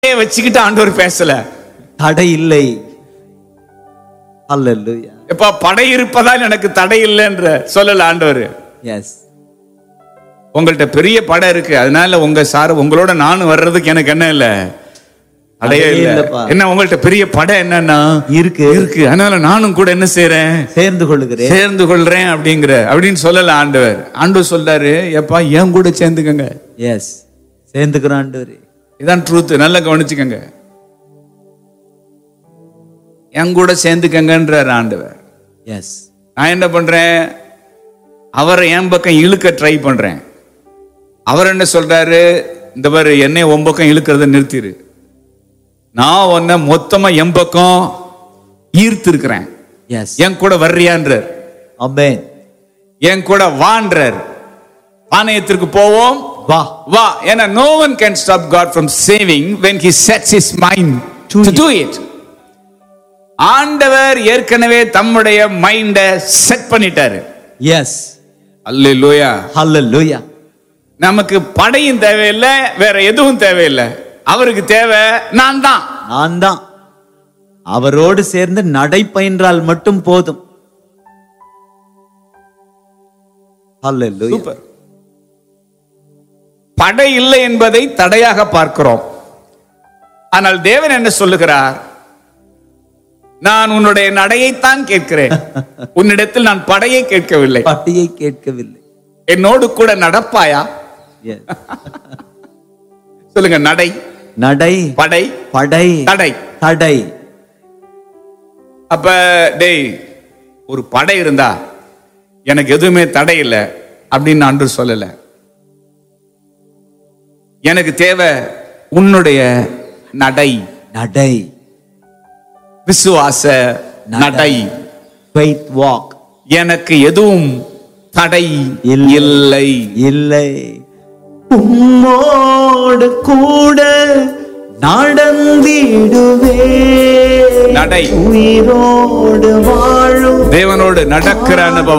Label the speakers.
Speaker 1: வச்சுக்கிட்டு ஆண்டவர் பேசல
Speaker 2: தடை இல்லை அல்லேலூயா
Speaker 1: எப்பா படை இருப்பதால் எனக்கு தடை இல்லைன்ற சொல்லல ஆண்டவர்
Speaker 2: எஸ்
Speaker 1: உங்கள்ட்ட பெரிய படை இருக்கு அதனால உங்க சார் உங்களோட நானும் வர்றதுக்கு எனக்கு என்ன இல்ல தடையே
Speaker 2: தடையே
Speaker 1: இல்ல
Speaker 2: இல்லப்பா.
Speaker 1: என்ன உங்கள்ட்ட பெரிய படை என்னன்னா
Speaker 2: இருக்கு
Speaker 1: இருக்கு அதனால நானும் கூட என்ன செய்றேன்
Speaker 2: சேர்ந்து கொள்ளுகிறேன்
Speaker 1: சேர்ந்து கொள்றேன் அப்படிங்கிற அப்படின்னு சொல்லல ஆண்டவர் ஆண்டவர் சொல்றாரு எப்பா என் கூட சேர்ந்துக்கங்க
Speaker 2: எஸ் சேர்ந்துக்கிறோம் ஆண்டவரே
Speaker 1: இதான் ட்ரூத் நல்லா கவனிச்சுக்கங்க என் கூட சேர்ந்துக்கங்கன்றார் ஆண்டவர்
Speaker 2: எஸ்
Speaker 1: நான் என்ன பண்றேன் அவரை என் பக்கம் இழுக்க ட்ரை பண்றேன் அவர் என்ன சொல்றாரு இந்த பாரு என்னை உன் பக்கம் இழுக்கிறத நிறுத்திரு நான் உன்னை மொத்தமா என் பக்கம் ஈர்த்து இருக்கிறேன்
Speaker 2: எஸ்
Speaker 1: என் கூட வர்றியான்றார்
Speaker 2: அமேன்
Speaker 1: என் கூட வான்றார் ஆணையத்திற்கு போவோம்
Speaker 2: வா
Speaker 1: வா ஏன்னா no one can stop God from saving when he sets his mind
Speaker 2: To
Speaker 1: to do it ஆண்டவர் ஏற்கனவே தம்முடைய மைண்ட செட் பண்ணிட்டாரு
Speaker 2: எஸ்
Speaker 1: அல்லேலூயா
Speaker 2: ஹalleluya
Speaker 1: நமக்கு படையும் தேவையில்லை வேற எதுவும் தேவையில்லை அவருக்கு தேவை நான் தான்
Speaker 2: நான் தான் அவரோடு சேர்ந்து நடை பயின்றால் மட்டும் போதும் ஹalleluya
Speaker 1: சூப்பர் படை இல்லை என்பதை தடையாக பார்க்கிறோம் ஆனால் தேவன் என்ன சொல்லுகிறார் நான் உன்னுடைய நடையைத்தான் கேட்கிறேன் உன்னிடத்தில் நான் படையை கேட்கவில்லை
Speaker 2: பட்டியை கேட்கவில்லை
Speaker 1: என்னோடு கூட நடப்பாயா
Speaker 2: Yes.
Speaker 1: சொல்லுங்க நடை
Speaker 2: நடை
Speaker 1: படை
Speaker 2: படை
Speaker 1: தடை
Speaker 2: தடை
Speaker 1: அப்ப டேய் ஒரு படை இருந்தா எனக்கு எதுவுமே தடை இல்லை அப்படின்னு அன்று சொல்லல எனக்கு தேவை உன்னுடைய நடை
Speaker 2: நடை
Speaker 1: விசுவாச நடை
Speaker 2: faith walk
Speaker 1: எனக்கு எதுவும் தடை
Speaker 2: இல்லை.
Speaker 1: இல்லை
Speaker 2: இல்லை உம்மோடு கூட நடந்திடுவே
Speaker 1: நடை.
Speaker 2: உயிரோடு வாழும்
Speaker 1: தேவனோடு நடக்கிற அனுபவம்